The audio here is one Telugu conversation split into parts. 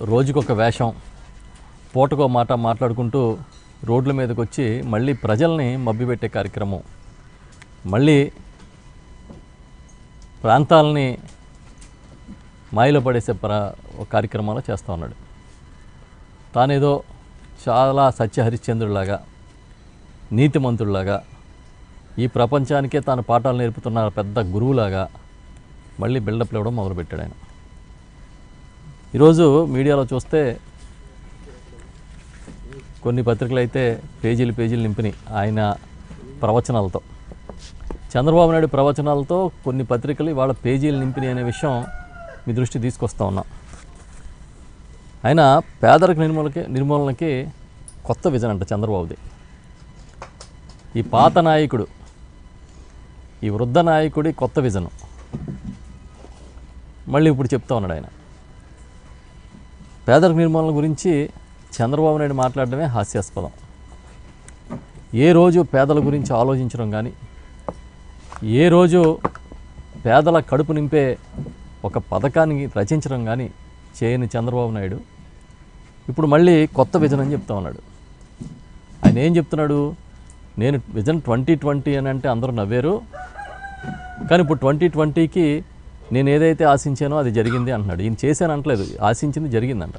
రోజుకొక వేషం పూటకో మాట మాట్లాడుకుంటూ రోడ్ల మీదకి వచ్చి మళ్ళీ ప్రజల్ని మభ్యపెట్టే కార్యక్రమం మళ్ళీ ప్రాంతాలని మాయలో పడేసే ప్ర ఒక కార్యక్రమాలు చేస్తూ ఉన్నాడు తానేదో చాలా సత్య హరిశ్చంద్రుడిలాగా నీతిమంతుడిలాగా ఈ ప్రపంచానికే తాను పాఠాలు నేర్పుతున్న పెద్ద గురువులాగా మళ్ళీ బిల్డప్లు ఇవ్వడం మొదలుపెట్టాడు ఆయన ఈరోజు మీడియాలో చూస్తే కొన్ని పత్రికలు అయితే పేజీలు పేజీలు నింపినాయి ఆయన ప్రవచనాలతో చంద్రబాబు నాయుడు ప్రవచనాలతో కొన్ని పత్రికలు ఇవాళ పేజీలు నింపినాయి అనే విషయం మీ దృష్టి తీసుకొస్తా ఉన్నా ఆయన పేదరిక నిర్మూలకి నిర్మూలనకి కొత్త విజన్ అంట చంద్రబాబుది ఈ పాత నాయకుడు ఈ వృద్ధ నాయకుడి కొత్త విజన్ మళ్ళీ ఇప్పుడు చెప్తా ఉన్నాడు ఆయన పేదరిక నిర్మూలన గురించి చంద్రబాబు నాయుడు మాట్లాడడమే హాస్యాస్పదం ఏ రోజు పేదల గురించి ఆలోచించడం కానీ ఏ రోజు పేదల కడుపు నింపే ఒక పథకాన్ని రచించడం కానీ చేయని చంద్రబాబు నాయుడు ఇప్పుడు మళ్ళీ కొత్త విజన్ అని చెప్తా ఉన్నాడు ఆయన ఏం చెప్తున్నాడు నేను విజన్ ట్వంటీ ట్వంటీ అని అంటే అందరూ నవ్వారు కానీ ఇప్పుడు ట్వంటీ ట్వంటీకి నేను ఏదైతే ఆశించానో అది జరిగింది అంటున్నాడు ఈయన చేశాను అంటలేదు ఆశించింది జరిగిందంట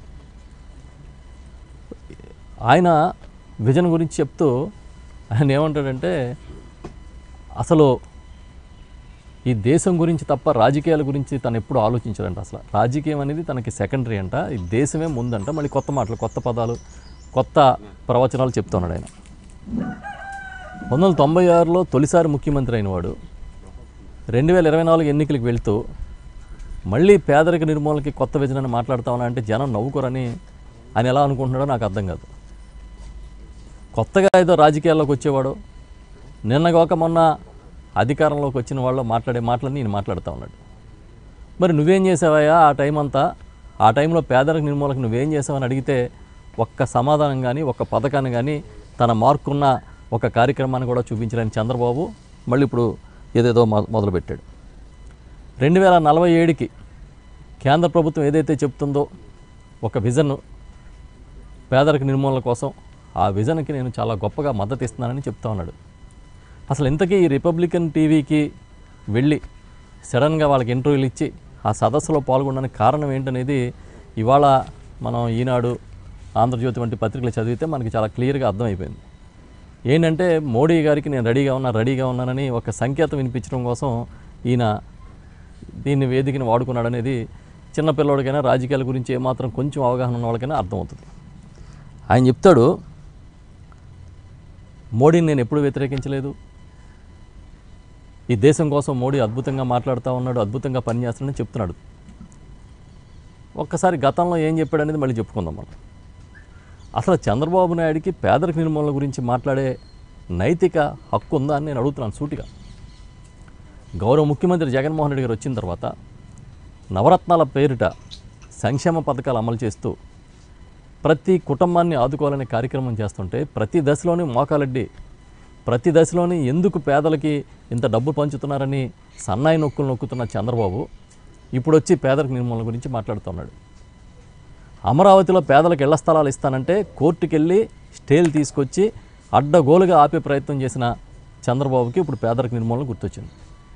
ఆయన విజన్ గురించి చెప్తూ ఆయన ఏమంటాడంటే అసలు ఈ దేశం గురించి తప్ప రాజకీయాల గురించి తను ఎప్పుడు ఆలోచించాడంట అసలు రాజకీయం అనేది తనకి సెకండరీ అంట ఈ దేశమే ముందంట మళ్ళీ కొత్త మాటలు కొత్త పదాలు కొత్త ప్రవచనాలు చెప్తున్నాడు ఆయన పంతొమ్మిది వందల తొంభై ఆరులో తొలిసారి ముఖ్యమంత్రి అయినవాడు రెండు వేల ఇరవై నాలుగు ఎన్నికలకు వెళ్తూ మళ్ళీ పేదరిక నిర్మూలనకి కొత్త విజనాన్ని మాట్లాడతామని అంటే జనం నవ్వుకోరని ఆయన ఎలా అనుకుంటున్నాడో నాకు అర్థం కాదు కొత్తగా ఏదో రాజకీయాల్లోకి వచ్చేవాడు నిన్నగాక మొన్న అధికారంలోకి వచ్చిన వాళ్ళు మాట్లాడే మాటలన్నీ నేను మాట్లాడుతూ ఉన్నాడు మరి నువ్వేం చేసావయ్యా ఆ టైం అంతా ఆ టైంలో పేదరిక నిర్మూలనకు నువ్వేం చేసావని అడిగితే ఒక్క సమాధానం కానీ ఒక్క పథకాన్ని కానీ తన మార్కున్న ఒక కార్యక్రమాన్ని కూడా చూపించలేని చంద్రబాబు మళ్ళీ ఇప్పుడు ఏదేదో మొ- మొదలుపెట్టాడు రెండు వేల నలభై ఏడుకి కేంద్ర ప్రభుత్వం ఏదైతే చెప్తుందో ఒక విజన్ పేదరిక నిర్మూలన కోసం ఆ విజన్కి నేను చాలా గొప్పగా మద్దతు ఇస్తున్నానని చెప్తా ఉన్నాడు అసలు ఇంతకీ ఈ రిపబ్లికన్ టీవీకి వెళ్ళి సడన్గా వాళ్ళకి ఇంటర్వ్యూలు ఇచ్చి ఆ సదస్సులో పాల్గొనడానికి కారణం ఏంటనేది ఇవాళ మనం ఈనాడు ఆంధ్రజ్యోతి వంటి పత్రికలు చదివితే మనకి చాలా క్లియర్గా అర్థమైపోయింది ఏంటంటే మోడీ గారికి నేను రెడీగా ఉన్నా రెడీగా ఉన్నానని ఒక సంకేతం వినిపించడం కోసం ఈయన దీన్ని వేదికని వాడుకున్నాడనేది చిన్నపిల్లడికైనా రాజకీయాల గురించి ఏమాత్రం కొంచెం అవగాహన ఉన్న వాళ్ళకైనా అర్థమవుతుంది ఆయన చెప్తాడు మోడీని నేను ఎప్పుడు వ్యతిరేకించలేదు ఈ దేశం కోసం మోడీ అద్భుతంగా మాట్లాడుతూ ఉన్నాడు అద్భుతంగా పనిచేస్తున్నాడని చెప్తున్నాడు ఒక్కసారి గతంలో ఏం చెప్పాడు అనేది మళ్ళీ చెప్పుకుందాం మనం అసలు చంద్రబాబు నాయుడికి పేదరిక నిర్మూలన గురించి మాట్లాడే నైతిక హక్కు ఉందా అని నేను అడుగుతున్నాను సూటిగా గౌరవ ముఖ్యమంత్రి జగన్మోహన్ రెడ్డి గారు వచ్చిన తర్వాత నవరత్నాల పేరిట సంక్షేమ పథకాలు అమలు చేస్తూ ప్రతి కుటుంబాన్ని ఆదుకోవాలనే కార్యక్రమం చేస్తుంటే ప్రతి దశలోని మోకాలడ్డి ప్రతి దశలోని ఎందుకు పేదలకి ఇంత డబ్బు పంచుతున్నారని సన్నాయి నొక్కులు నొక్కుతున్న చంద్రబాబు ఇప్పుడు వచ్చి పేదరిక నిర్మూలన గురించి మాట్లాడుతున్నాడు అమరావతిలో పేదలకు ఇళ్ల స్థలాలు ఇస్తానంటే కోర్టుకు వెళ్ళి స్టేలు తీసుకొచ్చి అడ్డగోలుగా ఆపే ప్రయత్నం చేసిన చంద్రబాబుకి ఇప్పుడు పేదరిక నిర్మూలన గుర్తొచ్చింది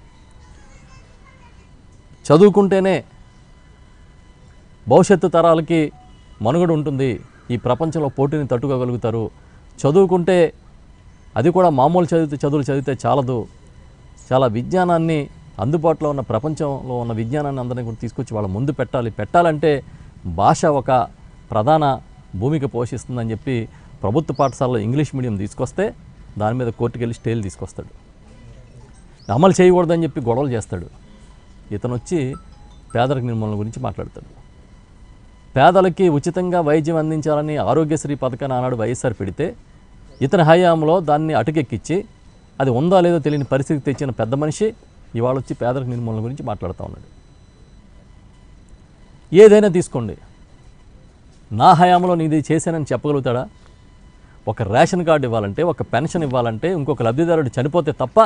చదువుకుంటేనే భవిష్యత్తు తరాలకి మనుగడ ఉంటుంది ఈ ప్రపంచంలో పోటీని తట్టుకోగలుగుతారు చదువుకుంటే అది కూడా మామూలు చదివితే చదువులు చదివితే చాలదు చాలా విజ్ఞానాన్ని అందుబాటులో ఉన్న ప్రపంచంలో ఉన్న విజ్ఞానాన్ని అందరినీ కూడా తీసుకొచ్చి వాళ్ళ ముందు పెట్టాలి పెట్టాలంటే భాష ఒక ప్రధాన భూమిక పోషిస్తుందని చెప్పి ప్రభుత్వ పాఠశాలలో ఇంగ్లీష్ మీడియం తీసుకొస్తే దాని మీద కోర్టుకు వెళ్ళి స్టేలు తీసుకొస్తాడు అమలు చేయకూడదని చెప్పి గొడవలు చేస్తాడు ఇతను వచ్చి పేదరిక నిర్మూలన గురించి మాట్లాడతాడు పేదలకి ఉచితంగా వైద్యం అందించాలని ఆరోగ్యశ్రీ పథకాన్ని ఆనాడు వైఎస్ఆర్ పెడితే ఇతని హయాంలో దాన్ని అటుకెక్కించి అది ఉందా లేదో తెలియని పరిస్థితి తెచ్చిన పెద్ద మనిషి ఇవాళ వచ్చి పేదరిక నిర్మూలన గురించి మాట్లాడుతూ ఉన్నాడు ఏదైనా తీసుకోండి నా హయాంలో నీది చేశానని చెప్పగలుగుతాడా ఒక రేషన్ కార్డు ఇవ్వాలంటే ఒక పెన్షన్ ఇవ్వాలంటే ఇంకొక లబ్ధిదారుడు చనిపోతే తప్ప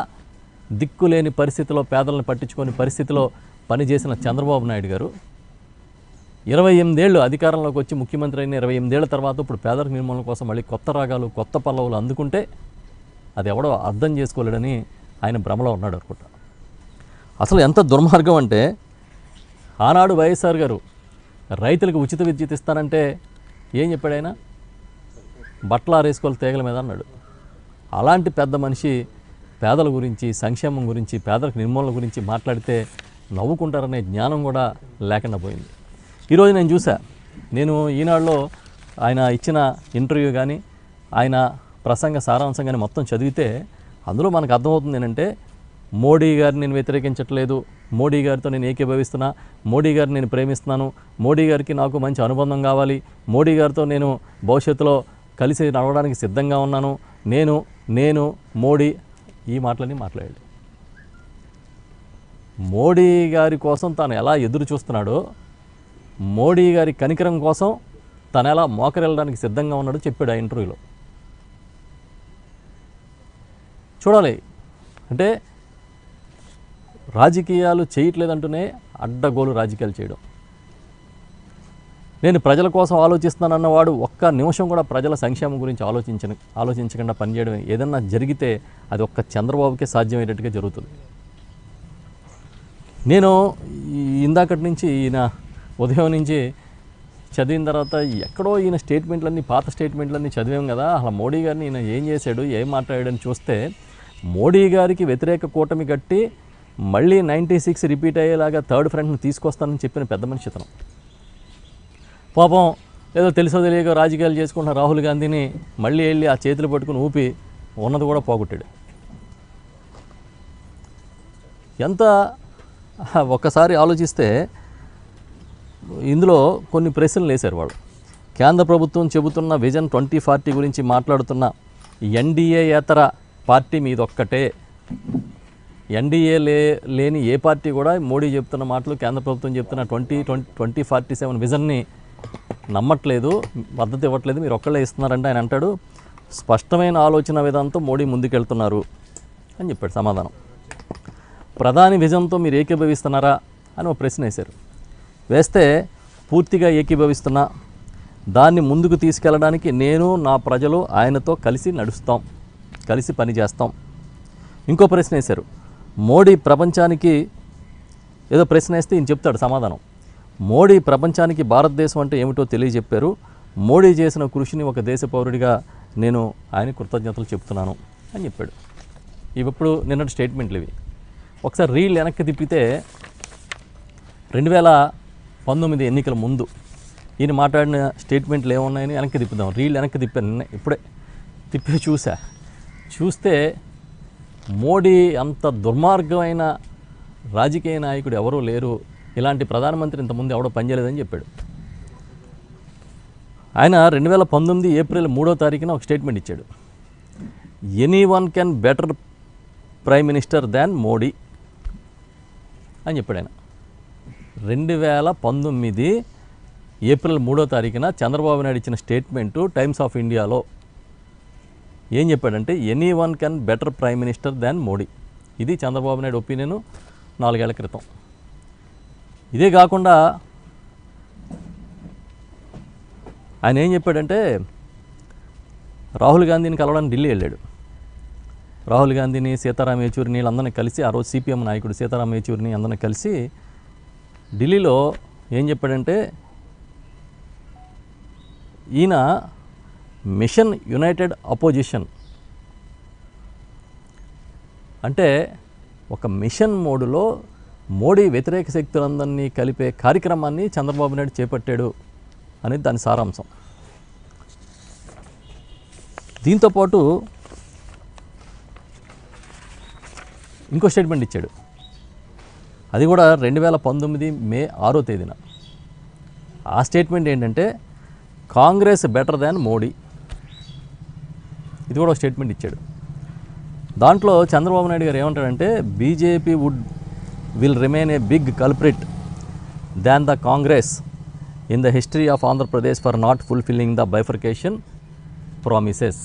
దిక్కులేని పరిస్థితిలో పేదలను పట్టించుకొని పరిస్థితిలో పనిచేసిన చంద్రబాబు నాయుడు గారు ఇరవై ఎనిమిదేళ్ళు అధికారంలోకి వచ్చి ముఖ్యమంత్రి అయిన ఇరవై ఎనిమిదేళ్ల తర్వాత ఇప్పుడు పేదరిక నిర్మూలన కోసం మళ్ళీ కొత్త రాగాలు కొత్త పల్లవులు అందుకుంటే అది ఎవడో అర్థం చేసుకోలేడని ఆయన భ్రమలో ఉన్నాడు అనుకుంటా అసలు ఎంత దుర్మార్గం అంటే ఆనాడు వైఎస్ఆర్ గారు రైతులకు ఉచిత విద్యుత్ ఇస్తానంటే ఏం చెప్పాడు ఆయన బట్టలు ఆరేసుకోవాలి తీగల మీద అన్నాడు అలాంటి పెద్ద మనిషి పేదల గురించి సంక్షేమం గురించి పేదలకు నిర్మూలన గురించి మాట్లాడితే నవ్వుకుంటారనే జ్ఞానం కూడా లేకుండా పోయింది ఈరోజు నేను చూసా నేను ఈనాడులో ఆయన ఇచ్చిన ఇంటర్వ్యూ కానీ ఆయన ప్రసంగ సారాంశం కానీ మొత్తం చదివితే అందులో మనకు అర్థమవుతుంది ఏంటంటే మోడీ గారిని నేను వ్యతిరేకించట్లేదు మోడీ గారితో నేను ఏకీభవిస్తున్నా మోడీ గారిని నేను ప్రేమిస్తున్నాను మోడీ గారికి నాకు మంచి అనుబంధం కావాలి మోడీ గారితో నేను భవిష్యత్తులో కలిసి నడవడానికి సిద్ధంగా ఉన్నాను నేను నేను మోడీ ఈ మాటలన్నీ మాట్లాడాడు మోడీ గారి కోసం తాను ఎలా ఎదురు చూస్తున్నాడో మోడీ గారి కనికరం కోసం తను ఎలా మోకరెళ్ళడానికి సిద్ధంగా ఉన్నాడో చెప్పాడు ఆ ఇంటర్వ్యూలో చూడాలి అంటే రాజకీయాలు చేయట్లేదంటూనే అడ్డగోలు రాజకీయాలు చేయడం నేను ప్రజల కోసం ఆలోచిస్తున్నానన్నవాడు ఒక్క నిమిషం కూడా ప్రజల సంక్షేమం గురించి ఆలోచించని ఆలోచించకుండా పనిచేయడం ఏదన్నా జరిగితే అది ఒక్క చంద్రబాబుకే సాధ్యమయ్యేటట్టుగా జరుగుతుంది నేను ఈ ఇందాకటి నుంచి ఈయన ఉదయం నుంచి చదివిన తర్వాత ఎక్కడో ఈయన స్టేట్మెంట్లన్నీ పాత స్టేట్మెంట్లన్నీ చదివాం కదా అసలు మోడీ గారిని ఈయన ఏం చేశాడు ఏం మాట్లాడాడని చూస్తే మోడీ గారికి వ్యతిరేక కూటమి కట్టి మళ్ళీ నైంటీ సిక్స్ రిపీట్ అయ్యేలాగా థర్డ్ ఫ్రంట్ని తీసుకొస్తానని చెప్పిన పెద్ద మనిషి ఇతను పాపం ఏదో తెలుసో తెలియక రాజకీయాలు చేసుకుంటున్న రాహుల్ గాంధీని మళ్ళీ వెళ్ళి ఆ చేతులు పట్టుకుని ఊపి ఉన్నది కూడా పోగొట్టాడు ఎంత ఒక్కసారి ఆలోచిస్తే ఇందులో కొన్ని ప్రశ్నలు వేశారు వాళ్ళు కేంద్ర ప్రభుత్వం చెబుతున్న విజన్ ట్వంటీ ఫార్టీ గురించి మాట్లాడుతున్న ఎన్డీఏ ఏతర పార్టీ మీదొక్కటే ఎన్డీఏ లే లేని ఏ పార్టీ కూడా మోడీ చెప్తున్న మాటలు కేంద్ర ప్రభుత్వం చెప్తున్న twenty twenty twenty forty seven విజన్ని నమ్మట్లేదు మద్దతు ఇవ్వట్లేదు మీరు ఒక్కళ్ళే ఇస్తున్నారంటే ఆయన అంటాడు స్పష్టమైన ఆలోచన విధానంతో మోడీ ముందుకెళ్తున్నారు అని చెప్పాడు సమాధానం ప్రధాని విజన్తో మీరు ఏకీభవిస్తున్నారా అని ఒక ప్రశ్న వేశారు వేస్తే పూర్తిగా ఏకీభవిస్తున్నా దాన్ని ముందుకు తీసుకెళ్ళడానికి నేను నా ప్రజలు ఆయనతో కలిసి నడుస్తాం కలిసి పనిచేస్తాం ఇంకో ప్రశ్న వేశారు మోడీ ప్రపంచానికి ఏదో ప్రశ్న వేస్తే ఈయన చెప్తాడు సమాధానం మోడీ ప్రపంచానికి భారతదేశం అంటే ఏమిటో తెలియజెప్పారు మోడీ చేసిన కృషిని ఒక దేశ పౌరుడిగా నేను ఆయన కృతజ్ఞతలు చెప్తున్నాను అని చెప్పాడు ఇవి ఇప్పుడు నిన్నటి స్టేట్మెంట్లు ఇవి ఒకసారి రీల్ వెనక్కి తిప్పితే రెండు వేల పంతొమ్మిది ఎన్నికల ముందు ఈయన మాట్లాడిన స్టేట్మెంట్లు ఏమున్నాయని వెనక్కి తిప్పుదాం రీల్ వెనక్కి తిప్పాను నిన్న ఇప్పుడే తిప్పి చూసా చూస్తే మోడీ అంత దుర్మార్గమైన రాజకీయ నాయకుడు ఎవరూ లేరు ఇలాంటి ప్రధానమంత్రి ఇంతకుముందు ఎవడో పనిచేయలేదని చెప్పాడు ఆయన రెండు వేల పంతొమ్మిది ఏప్రిల్ మూడో తారీఖున ఒక స్టేట్మెంట్ ఇచ్చాడు anyone can better prime minister than Modi అని చెప్పాడు ఆయన రెండు వేల పంతొమ్మిది ఏప్రిల్ మూడో తారీఖున చంద్రబాబు నాయుడు ఇచ్చిన స్టేట్మెంటు టైమ్స్ ఆఫ్ ఇండియాలో ఏం చెప్పాడంటే anyone can better prime minister than Modi ఇది చంద్రబాబు నాయుడు ఒపీనియన్ నాలుగేళ్ల క్రితం ఇదే కాకుండా ఆయన ఏం చెప్పాడంటే రాహుల్ గాంధీని కలవడానికి ఢిల్లీ వెళ్ళాడు రాహుల్ గాంధీని సీతారాం యేచూరిని వీళ్ళందరినీ కలిసి ఆ రోజు సిపిఎం నాయకుడు సీతారాం యేచూరిని అందరినీ కలిసి ఢిల్లీలో ఏం చెప్పాడంటే ఈయన మిషన్ యునైటెడ్ అపోజిషన్ అంటే ఒక మిషన్ మోడులో మోడీ వ్యతిరేక శక్తులందరినీ కలిపే కార్యక్రమాన్ని చంద్రబాబు నాయుడు చేపట్టాడు అనేది దాని సారాంశం దీంతోపాటు ఇంకో స్టేట్మెంట్ ఇచ్చాడు అది కూడా రెండు వేల పంతొమ్మిది మే ఆరో తేదీన ఆ స్టేట్మెంట్ ఏంటంటే కాంగ్రెస్ బెటర్ దాన్ మోడీ ఇది కూడా ఒక స్టేట్మెంట్ ఇచ్చాడు దాంట్లో చంద్రబాబు నాయుడు గారు ఏమంటాడంటే BJP would will remain a big culprit than the Congress in the history of Andhra Pradesh for not fulfilling the bifurcation promises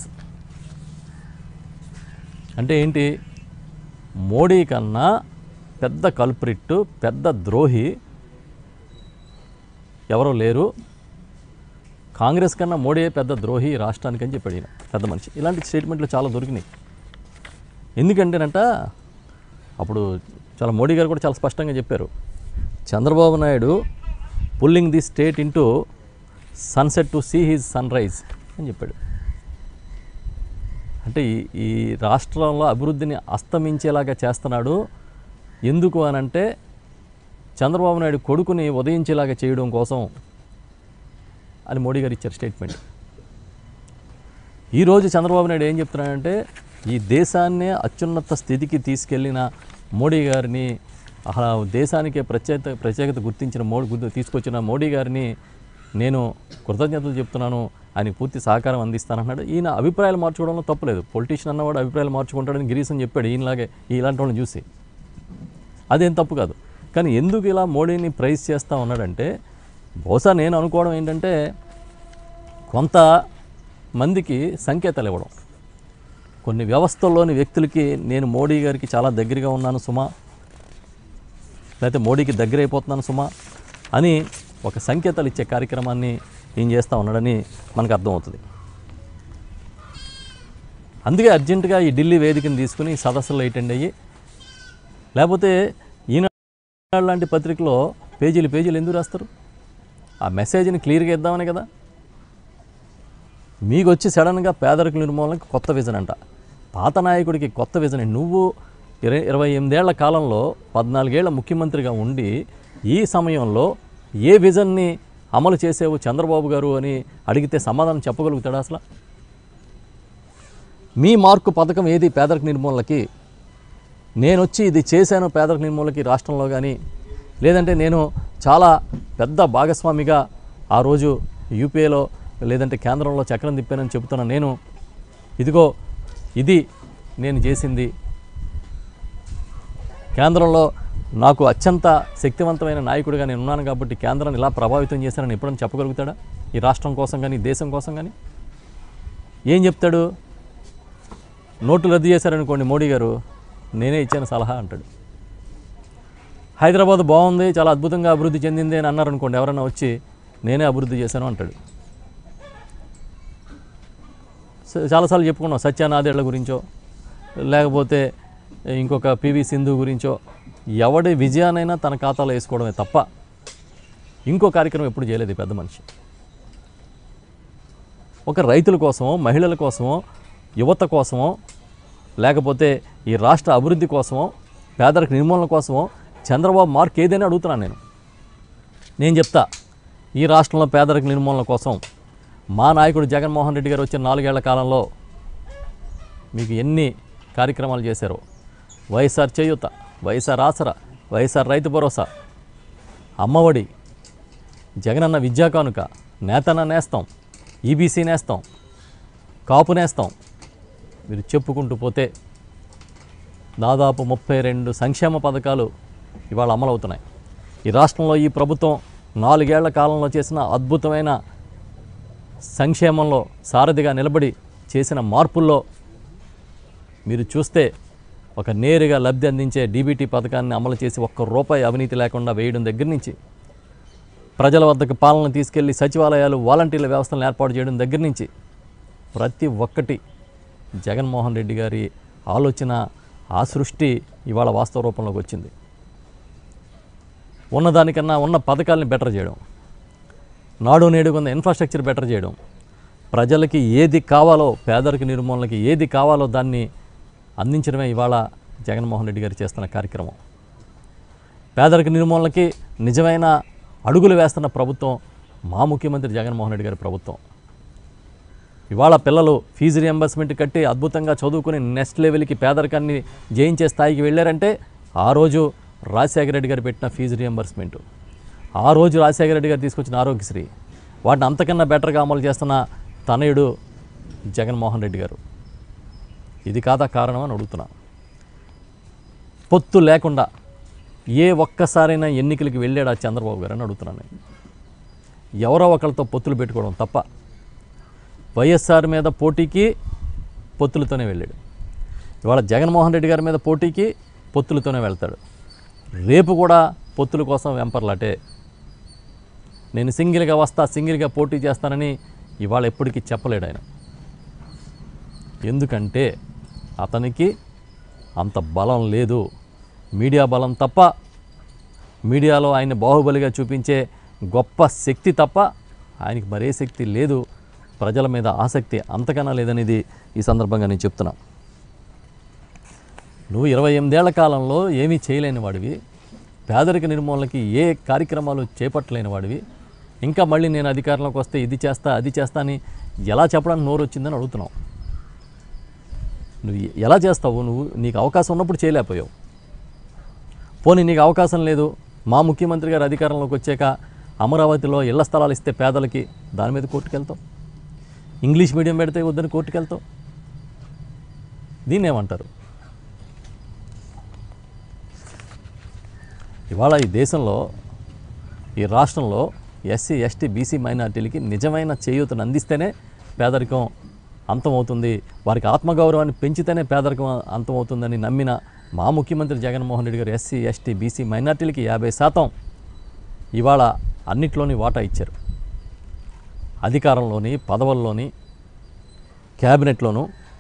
అంటే ఏంటి మోడీ కన్నా పెద్ద కల్ప్రిట్ పెద్ద ద్రోహి ఎవరో లేరు కాంగ్రెస్ కన్నా మోడీయే పెద్ద ద్రోహి ఈ రాష్ట్రానికి అని చెప్పాడు ఈయన పెద్ద మనిషి ఇలాంటి స్టేట్మెంట్లు చాలా దొరికినాయి ఎందుకంటేనంట అప్పుడు చాలా మోడీ గారు కూడా చాలా స్పష్టంగా చెప్పారు Chandrababu Naidu pulling the state into sunset to see his sun rise అని చెప్పాడు అంటే ఈ ఈ రాష్ట్రంలో అభివృద్ధిని అస్తమించేలాగా చేస్తున్నాడు ఎందుకు అని అంటే చంద్రబాబు నాయుడు కొడుకుని ఉదయించేలాగా చేయడం కోసం అని మోడీ గారు ఇచ్చారు స్టేట్మెంట్ ఈరోజు చంద్రబాబు నాయుడు ఏం చెప్తున్నాడంటే ఈ దేశాన్నే అత్యున్నత స్థితికి తీసుకెళ్ళిన మోడీ గారిని అలా దేశానికే ప్రత్యేకత ప్రత్యేకత గుర్తించిన మోడీ గుర్తు తీసుకొచ్చిన మోడీ గారిని నేను కృతజ్ఞతలు చెప్తున్నాను ఆయనకి పూర్తి సహకారం అందిస్తానన్నాడు ఈయన అభిప్రాయాలు మార్చుకోవడంలో తప్పులేదు పొలిటీషియన్ అన్నవాడు అభిప్రాయాలు మార్చుకుంటాడని గిరీశం చెప్పాడు ఈయనలాగే ఇలాంటి వాళ్ళని చూసి అదేం తప్పు కాదు కానీ ఎందుకు ఇలా మోడీని ప్రైజ్ చేస్తూ ఉన్నాడంటే బహుశా నేను అనుకోవడం ఏంటంటే కొంత మందికి సంకేతాలు ఇవ్వడం కొన్ని వ్యవస్థల్లోని వ్యక్తులకి నేను మోడీ గారికి చాలా దగ్గరగా ఉన్నాను సుమా లేకపోతే మోడీకి దగ్గర అయిపోతున్నాను సుమా అని ఒక సంకేతాలు ఇచ్చే కార్యక్రమాన్ని ఏం చేస్తూ ఉన్నాడని మనకు అర్థమవుతుంది అందుకే అర్జెంటుగా ఈ ఢిల్లీ వేదికను తీసుకుని సదస్సులో అటెండ్ అయ్యి లేకపోతే ఈనాడు లాంటి పత్రికలో పేజీలు పేజీలు ఎందుకు రాస్తారు ఆ మెసేజ్ని క్లియర్గా ఇద్దామని కదా మీకు వచ్చి సడన్గా పేదరిక నిర్మూలనకి కొత్త విజన్ అంట పాత నాయకుడికి కొత్త విజన్ నువ్వు ఇరవై ఇరవై ఎనిమిదేళ్ల కాలంలో పద్నాలుగేళ్ల ముఖ్యమంత్రిగా ఉండి ఈ సమయంలో ఏ విజన్ని అమలు చేసేవు చంద్రబాబు గారు అని అడిగితే సమాధానం చెప్పగలుగుతాడా అసలు మీ మార్కు పథకం ఏది పేదరిక నిర్మూలనకి నేను వచ్చి ఇది చేశాను పేదరిక నిర్మూలనకి రాష్ట్రంలో కానీ లేదంటే నేను చాలా పెద్ద భాగస్వామిగా ఆ రోజు యూపీఏలో లేదంటే కేంద్రంలో చక్రం తిప్పానని చెబుతున్న నేను ఇదిగో ఇది నేను చేసింది కేంద్రంలో నాకు అత్యంత శక్తివంతమైన నాయకుడిగా నేను ఉన్నాను కాబట్టి కేంద్రాన్ని ఇలా ప్రభావితం చేశానని ఎప్పుడైనా చెప్పగలుగుతాడా ఈ రాష్ట్రం కోసం కానీ దేశం కోసం కానీ ఏం చెప్తాడు నోట్లు రద్దు చేశారనుకోండి మోడీ గారు నేనే ఇచ్చాను సలహా అంటాడు హైదరాబాద్ బాగుంది చాలా అద్భుతంగా అభివృద్ధి చెందింది అని అన్నారనుకోండి ఎవరైనా వచ్చి నేనే అభివృద్ధి చేశాను అంటాడు స- చాలాసార్లు చెప్పుకున్నాం సత్యానాదేళ్ల గురించో లేకపోతే ఇంకొక పివి సింధు గురించో ఎవడి విజయానైనా తన ఖాతాలో వేసుకోవడమే తప్ప ఇంకో కార్యక్రమం ఎప్పుడు చేయలేదు ఈ పెద్ద మనిషి ఒక రైతుల కోసమో మహిళల కోసమో యువత కోసమో లేకపోతే ఈ రాష్ట్ర అభివృద్ధి కోసమో పేదరిక నిర్మూలన కోసమో చంద్రబాబు మార్క్ ఏదైనా అడుగుతున్నాను నేను నేను చెప్తా ఈ రాష్ట్రంలో పేదరిక నిర్మూలన కోసం మా నాయకుడు జగన్మోహన్ రెడ్డి గారు వచ్చిన నాలుగేళ్ల కాలంలో మీకు ఎన్ని కార్యక్రమాలు చేశారో వైఎస్ఆర్ చేయూత వైఎస్ఆర్ ఆసరా వైఎస్ఆర్ రైతు భరోసా అమ్మఒడి జగనన్న విద్యా కానుక నేతన్న నేస్తాం ఈబీసీ నేస్తాం కాపు నేస్తాం మీరు చెప్పుకుంటూ పోతే దాదాపు ముప్పై రెండు సంక్షేమ పథకాలు ఇవాళ అమలవుతున్నాయి ఈ రాష్ట్రంలో ఈ ప్రభుత్వం నాలుగేళ్ల కాలంలో చేసిన అద్భుతమైన సంక్షేమంలో సారథిగా నిలబడి చేసిన మార్పుల్లో మీరు చూస్తే ఒక నేరుగా లబ్ధి అందించే డీబీటీ పథకాన్ని అమలు చేసి ఒక్క రూపాయి అవినీతి లేకుండా వేయడం దగ్గర నుంచి ప్రజల వద్దకు పాలన తీసుకెళ్లి సచివాలయాలు వాలంటీర్ల వ్యవస్థలను ఏర్పాటు చేయడం దగ్గర నుంచి ప్రతి ఒక్కటి జగన్మోహన్ రెడ్డి గారి ఆలోచన ఆ సృష్టి ఇవాళ వాస్తవ రూపంలోకి వచ్చింది ఉన్నదానికన్నా ఉన్న పథకాలని బెటర్ చేయడం నాడు నేడు కొంత ఇన్ఫ్రాస్ట్రక్చర్ బెటర్ చేయడం ప్రజలకి ఏది కావాలో పేదరిక నిర్మూలనకి ఏది కావాలో దాన్ని అందించడమే ఇవాళ జగన్మోహన్ రెడ్డి గారు చేస్తున్న కార్యక్రమం పేదరిక నిర్మూలనకి నిజమైన అడుగులు వేస్తున్న ప్రభుత్వం మా ముఖ్యమంత్రి జగన్మోహన్ రెడ్డి గారి ప్రభుత్వం ఇవాళ పిల్లలు ఫీజు రియంబర్స్మెంట్ కట్టి అద్భుతంగా చదువుకుని నెక్స్ట్ లెవెల్కి పేదరికాన్ని జయించే స్థాయికి వెళ్ళారంటే ఆ రోజు రాజశేఖర రెడ్డి గారు పెట్టిన ఫీజు రియంబర్స్మెంట్ ఆ రోజు రాజశేఖర రెడ్డి గారు తీసుకొచ్చిన ఆరోగ్యశ్రీ వాటిని అంతకన్నా బెటర్గా అమలు చేస్తున్న తనయుడు జగన్మోహన్ రెడ్డి గారు ఇది కాదా కారణం అని అడుగుతున్నా పొత్తు లేకుండా ఏ ఒక్కసారైనా ఎన్నికలకి వెళ్ళాడా చంద్రబాబు గారు అని అడుగుతున్నాను నేను ఎవరో ఒకరితో పొత్తులు పెట్టుకోవడం తప్ప వైఎస్ఆర్ మీద పోటీకి పొత్తులతోనే వెళ్ళాడు ఇవాళ జగన్మోహన్ రెడ్డి గారి మీద పోటీకి పొత్తులతోనే వెళ్తాడు రేపు కూడా పొత్తుల కోసం వెంపర్లాటే నేను సింగిల్గా వస్తా సింగిల్గా పోటీ చేస్తానని ఇవాళ ఎప్పటికీ చెప్పలేడు ఆయన ఎందుకంటే అతనికి అంత బలం లేదు మీడియా బలం తప్ప మీడియాలో ఆయన బాహుబలిగా చూపించే గొప్ప శక్తి తప్ప ఆయనకి మరే శక్తి లేదు ప్రజల మీద ఆసక్తి అంతకన్నా లేదనేది ఈ సందర్భంగా నేను చెప్తున్నా నువ్వు ఇరవై ఎనిమిదేళ్ల కాలంలో ఏమీ చేయలేని వాడివి పేదరిక నిర్మూలనకి ఏ కార్యక్రమాలు చేపట్టలేని వాడివి ఇంకా మళ్ళీ నేను అధికారంలోకి వస్తే ఇది చేస్తా అది చేస్తా అని ఎలా చెప్పడానికి నోరు వచ్చిందని అడుగుతున్నావు నువ్వు ఎలా చేస్తావు నువ్వు నీకు అవకాశం ఉన్నప్పుడు చేయలేకపోయావు పోనీ నీకు అవకాశం లేదు మా ముఖ్యమంత్రి గారు అధికారంలోకి వచ్చాక అమరావతిలో ఇళ్ల స్థలాలు ఇస్తే పేదలకి దాని మీద కోర్టుకెళ్తావు ఇంగ్లీష్ మీడియం పెడితే వద్దని కోర్టుకెళ్తావు దీన్ని ఏమంటారు ఇవాళ ఈ దేశంలో ఈ రాష్ట్రంలో ఎస్సీ ఎస్టీ బీసీ మైనార్టీలకి నిజమైన చేయూతను అందిస్తేనే పేదరికం అంతమవుతుంది వారికి ఆత్మగౌరవాన్ని పెంచితేనే పేదరికం అంతమవుతుందని నమ్మిన మా ముఖ్యమంత్రి జగన్మోహన్ రెడ్డి గారు ఎస్సీ ఎస్టీ బీసీ మైనార్టీలకి యాభై శాతం ఇవాళ అన్నిట్లోని వాటా ఇచ్చారు అధికారంలోని పదవుల్లోని క్యాబినెట్లోనూ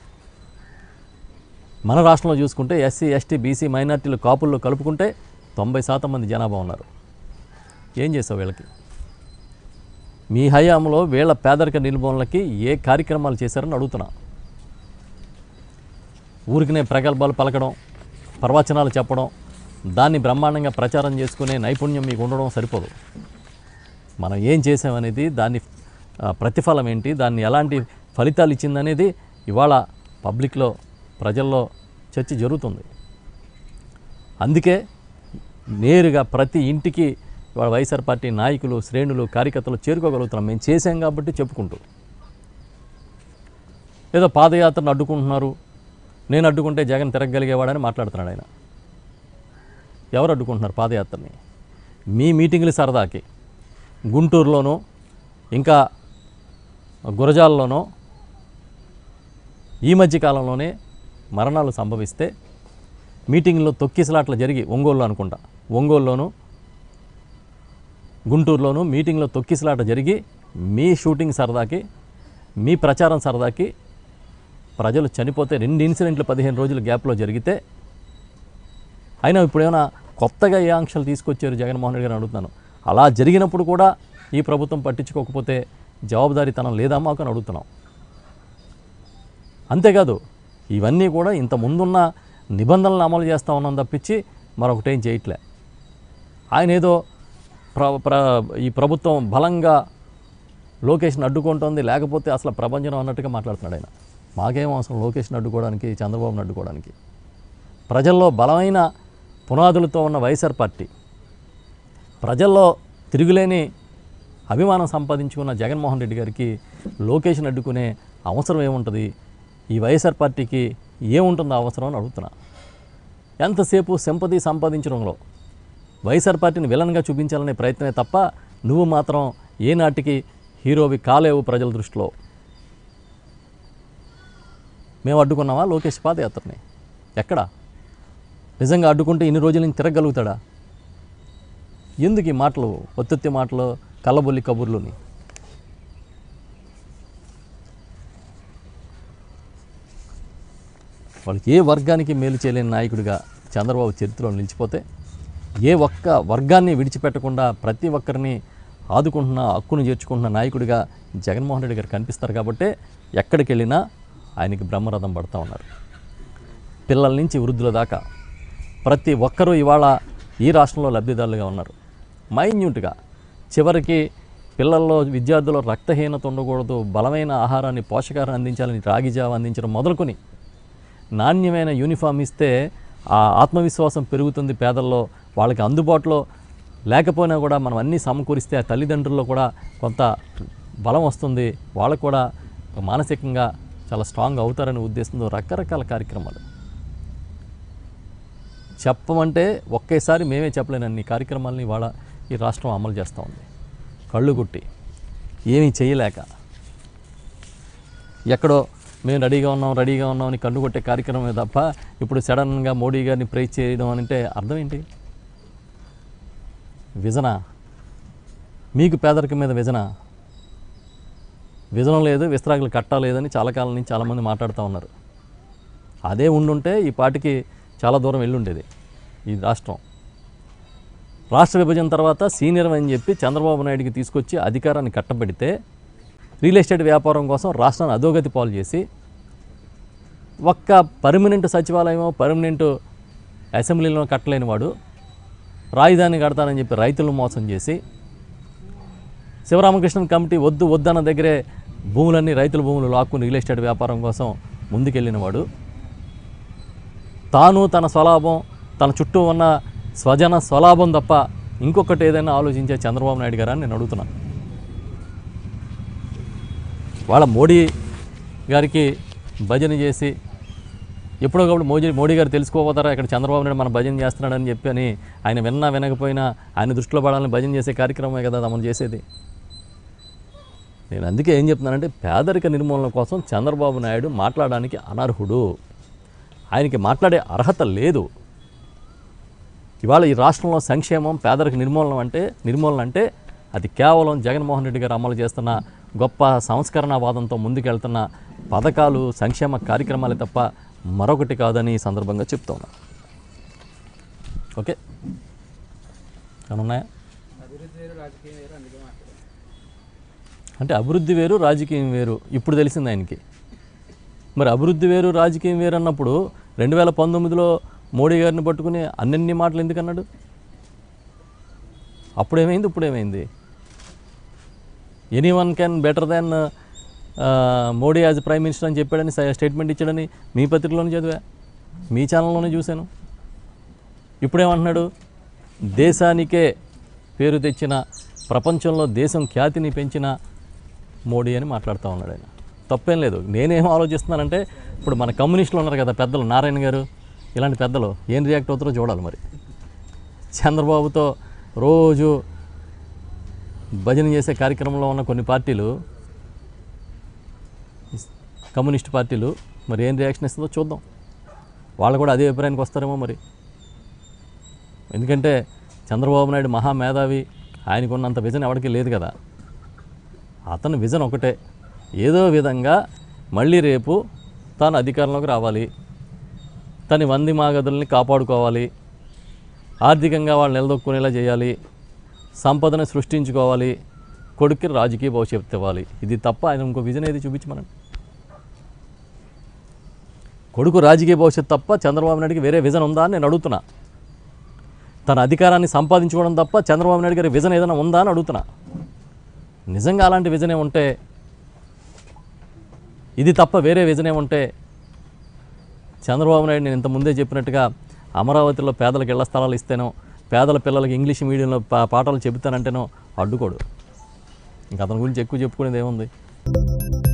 మన రాష్ట్రంలో చూసుకుంటే ఎస్సీ ఎస్టీ బీసీ మైనార్టీలు కాపుల్లో కలుపుకుంటే తొంభై శాతం మంది జనాభా ఉన్నారు ఏం చేసావు వీళ్ళకి మీ హయాంలో వీళ్ళ పేదరిక నిర్మూలనకి ఏ కార్యక్రమాలు చేశారని అడుగుతున్నా ఊరికినే ప్రగల్భాలు పలకడం ప్రవచనాలు చెప్పడం దాన్ని బ్రహ్మాండంగా ప్రచారం చేసుకునే నైపుణ్యం మీకు ఉండడం సరిపోదు మనం ఏం చేసామనేది దాన్ని ఆ, ప్రతిఫలం ఏంటి దాన్ని ఎలాంటి ఫలితాలు ఇచ్చిందనేది ఇవాళ పబ్లిక్లో ప్రజల్లో చర్చ జరుగుతుంది అందుకే నేరుగా ప్రతి ఇంటికి ఇవాళ వైఎస్ఆర్ పార్టీ నాయకులు శ్రేణులు కార్యకర్తలు చేరుకోగలుగుతున్నాం మేము చేశాం కాబట్టి చెప్పుకుంటూ ఏదో పాదయాత్రను అడ్డుకుంటున్నారు నేను అడ్డుకుంటే జగన్ తిరగగలిగేవాడని మాట్లాడుతున్నాడు ఆయన ఎవరు అడ్డుకుంటున్నారు పాదయాత్రని మీ మీటింగులు సరదాకి గుంటూరులోనూ ఇంకా గురజాల్లోనూ ఈ మధ్య కాలంలోనే మరణాలు సంభవిస్తే మీటింగ్లో తొక్కిసలాట్లు జరిగి ఒంగోలు అనుకుంటా ఒంగోలులోను గుంటూరులోను మీటింగ్లో తొక్కిసలాట జరిగి మీ షూటింగ్ సరదాకి మీ ప్రచారం సరదాకి ప్రజలు చనిపోతే రెండు ఇన్సిడెంట్లు పదిహేను రోజుల గ్యాప్లో జరిగితే అయినా ఇప్పుడు ఏమైనా కొత్తగా ఏ ఆంక్షలు తీసుకొచ్చారు జగన్మోహన్ రెడ్డి గారిని అడుగుతున్నాను అలా జరిగినప్పుడు కూడా ఈ ప్రభుత్వం పట్టించుకోకపోతే జవాబుదారీతనం లేదా మాకు అని అడుగుతున్నాం అంతేకాదు ఇవన్నీ కూడా ఇంత ముందున్న నిబంధనలను అమలు చేస్తా ఉన్నాం తప్పించి మరొకటేం చేయట్లే ఆయన ఏదో ప్ర ప్ర ఈ ప్రభుత్వం బలంగా లోకేష్ని అడ్డుకుంటోంది లేకపోతే అసలు ప్రపంచం అన్నట్టుగా మాట్లాడుతున్నాడు ఆయన మాకేం అవసరం లోకేష్ని అడ్డుకోవడానికి చంద్రబాబుని అడ్డుకోవడానికి ప్రజల్లో బలమైన పునాదులతో ఉన్న వైఎస్ఆర్ పార్టీ ప్రజల్లో తిరుగులేని అభిమానం సంపాదించుకున్న జగన్మోహన్ రెడ్డి గారికి లోకేష్ని అడ్డుకునే అవసరం ఏముంటుంది ఈ వైఎస్ఆర్ పార్టీకి ఏముంటుందో అవసరం అని అడుగుతున్నా ఎంతసేపు సింపతి సంపాదించడంలో వైఎస్ఆర్ పార్టీని విలన్గా చూపించాలనే ప్రయత్నమే తప్ప నువ్వు మాత్రం ఏనాటికి హీరోవి కాలేవు ప్రజల దృష్టిలో మేము అడ్డుకున్నామా లోకేష్ పాదయాత్రని ఎక్కడ నిజంగా అడ్డుకుంటే ఇన్ని రోజుల నుంచి తిరగలుగుతాడా ఎందుకు ఈ మాటలు ఒత్తిత్తి మాటలు కళ్ళబొల్లి కబుర్లుని వాళ్ళకి ఏ వర్గానికి మేలు చేయలేని నాయకుడిగా చంద్రబాబు చరిత్రలో నిలిచిపోతే ఏ ఒక్క వర్గాన్ని విడిచిపెట్టకుండా ప్రతి ఒక్కరిని ఆదుకుంటున్న హక్కును చేర్చుకుంటున్న నాయకుడిగా జగన్మోహన్ రెడ్డి గారు కనిపిస్తారు కాబట్టే ఎక్కడికి వెళ్ళినా ఆయనకి బ్రహ్మరథం పడుతూ ఉన్నారు పిల్లల నుంచి వృద్ధుల దాకా ప్రతి ఒక్కరూ ఇవాళ ఈ రాష్ట్రంలో లబ్ధిదారులుగా ఉన్నారు మైన్యూట్గా చివరికి పిల్లల్లో విద్యార్థుల్లో రక్తహీనత ఉండకూడదు బలమైన ఆహారాన్ని పోషకాహారం అందించాలని రాగి జావ అందించడం మొదలుకొని నాణ్యమైన యూనిఫామ్ ఇస్తే ఆ ఆత్మవిశ్వాసం పెరుగుతుంది పేదల్లో వాళ్ళకి అందుబాటులో లేకపోయినా కూడా మనం అన్నీ సమకూరిస్తే ఆ తల్లిదండ్రుల్లో కూడా కొంత బలం వస్తుంది వాళ్ళకు కూడా మానసికంగా చాలా స్ట్రాంగ్ అవుతారనే ఉద్దేశంతో రకరకాల కార్యక్రమాలు చెప్పమంటే ఒకేసారి మేమే చెప్పలేనన్ని కార్యక్రమాలని ఇవాళ ఈ రాష్ట్రం అమలు చేస్తూ ఉంది కళ్ళు గుట్టి ఏమీ చేయలేక ఎక్కడో మేము రెడీగా ఉన్నాం రెడీగా ఉన్నాం అని కన్ను కొట్టే కార్యక్రమమే తప్ప ఇప్పుడు సడన్గా మోడీ గారిని ప్రైజ్ చేయడం అంటే అర్థం ఏంటి విజనా మీకు పేదరికం మీద విజన విజనం లేదు విస్తరాకులు కట్టలేదని చాలా కాలం నుంచి చాలామంది మాట్లాడుతూ ఉన్నారు అదే ఉండుంటే ఈ పాటికి చాలా దూరం వెళ్ళుండేది ఈ రాష్ట్రం రాష్ట్ర విభజన తర్వాత సీనియర్ అని చెప్పి చంద్రబాబు నాయుడికి తీసుకొచ్చి అధికారాన్ని కట్టబెడితే రియల్ ఎస్టేట్ వ్యాపారం కోసం రాష్ట్రాన్ని అధోగతి పాలు చేసి ఒక్క పర్మనెంట్ సచివాలయం పర్మనెంట్ అసెంబ్లీలో కట్టలేని వాడు రాజధాని కడతానని చెప్పి రైతులను మోసం చేసి శివరామకృష్ణన్ కమిటీ వద్దు వద్దన్న దగ్గరే భూములన్నీ రైతుల భూములు లాక్కుని రియల్ ఎస్టేట్ వ్యాపారం కోసం ముందుకెళ్ళిన వాడు తాను తన స్వలాభం తన చుట్టూ ఉన్న స్వజన స్వలాభం తప్ప ఇంకొకటి ఏదైనా ఆలోచించే చంద్రబాబు నాయుడు గారు అని నేను అడుగుతున్నాను వాళ్ళ మోడీ గారికి భజన చేసి ఎప్పుడోకప్పుడు మోదీ మోడీ గారు తెలుసుకోపోతారా ఇక్కడ చంద్రబాబు నాయుడు మన భజన చేస్తున్నాడని చెప్పి అని ఆయన విన్నా వినకపోయినా ఆయన దృష్టిలో పడాలని భజన చేసే కార్యక్రమమే కదా తమను చేసేది నేను అందుకే ఏం చెప్తున్నానంటే పేదరిక నిర్మూలన కోసం చంద్రబాబు నాయుడు మాట్లాడడానికి అనర్హుడు ఆయనకి మాట్లాడే అర్హత లేదు ఇవాళ ఈ రాష్ట్రంలో సంక్షేమం పేదరిక నిర్మూలన అంటే నిర్మూలన అంటే అది కేవలం జగన్మోహన్ రెడ్డి గారు అమలు చేస్తున్న గొప్ప సంస్కరణవాదంతో ముందుకెళ్తున్న పథకాలు సంక్షేమ కార్యక్రమాలే తప్ప మరొకటి కాదని ఈ సందర్భంగా చెప్తా ఉన్నా ఓకే ఏమన్నాయా అభివృద్ధి వేరు రాజకీయం వేరు అందుకే మాట్లాడారు అంటే అభివృద్ధి వేరు రాజకీయం వేరు ఇప్పుడు తెలిసింది ఆయనకి మరి అభివృద్ధి వేరు రాజకీయం వేరు అన్నప్పుడు రెండు వేల పంతొమ్మిదిలో మోడీ గారిని పట్టుకుని అన్నన్ని మాటలు ఎందుకు అన్నాడు అప్పుడేమైంది ఇప్పుడేమైంది anyone can better than Modi as prime minister అని చెప్పాడని స్టేట్మెంట్ ఇచ్చాడని మీ పత్రికలోనే చదివా మీ ఛానల్లోనే చూశాను ఇప్పుడేమంటున్నాడు దేశానికే పేరు తెచ్చిన ప్రపంచంలో దేశం ఖ్యాతిని పెంచిన మోడీ అని మాట్లాడుతూ ఉన్నాడు ఆయన తప్పేం లేదు నేనేం ఆలోచిస్తున్నానంటే ఇప్పుడు మన కమ్యూనిస్టులు ఉన్నారు కదా పెద్దలు నారాయణ గారు ఇలాంటి పెద్దలు ఏం రియాక్ట్ అవుతారో చూడాలి మరి చంద్రబాబుతో రోజు భజన చేసే కార్యక్రమంలో ఉన్న కొన్ని పార్టీలు కమ్యూనిస్ట్ పార్టీలు మరి ఏం రియాక్షన్ ఇస్తుందో చూద్దాం వాళ్ళు కూడా అదే అభిప్రాయానికి వస్తారేమో మరి ఎందుకంటే చంద్రబాబు నాయుడు మహా మేధావి ఆయనకున్నంత విజన్ ఎవరికి లేదు కదా అతని విజన్ ఒకటే ఏదో విధంగా మళ్ళీ రేపు తాను అధికారంలోకి రావాలి తన వంది మాగదుల్ని కాపాడుకోవాలి ఆర్థికంగా వాళ్ళు నిలదొక్కునేలా చేయాలి సంపదను సృష్టించుకోవాలి కొడుక్కి రాజకీయ భవిష్యత్తు ఇవ్వాలి ఇది తప్ప ఆయన ఇంకో విజన్ ఏది చూపించమనండి కొడుకు రాజకీయ భవిష్యత్తు తప్ప చంద్రబాబు నాయుడికి వేరే విజన్ ఉందా అని నేను అడుగుతున్నా తన అధికారాన్ని సంపాదించుకోవడం తప్ప చంద్రబాబు నాయుడు గారి విజన్ ఏదైనా ఉందా అని అడుగుతున్నా నిజంగా అలాంటి విజనే ఉంటే ఇది తప్ప వేరే విజనే ఉంటే చంద్రబాబు నాయుడు నేను ఇంత ముందే చెప్పినట్టుగా అమరావతిలో పేదలకు ఇళ్ల స్థలాలు ఇస్తేనో పేదల పిల్లలకి ఇంగ్లీష్ మీడియంలో పా- పాఠాలు చెబుతానంటేనో అడ్డుకోడు ఇంకా అతని గురించి ఎక్కువ చెప్పుకునేది ఏముంది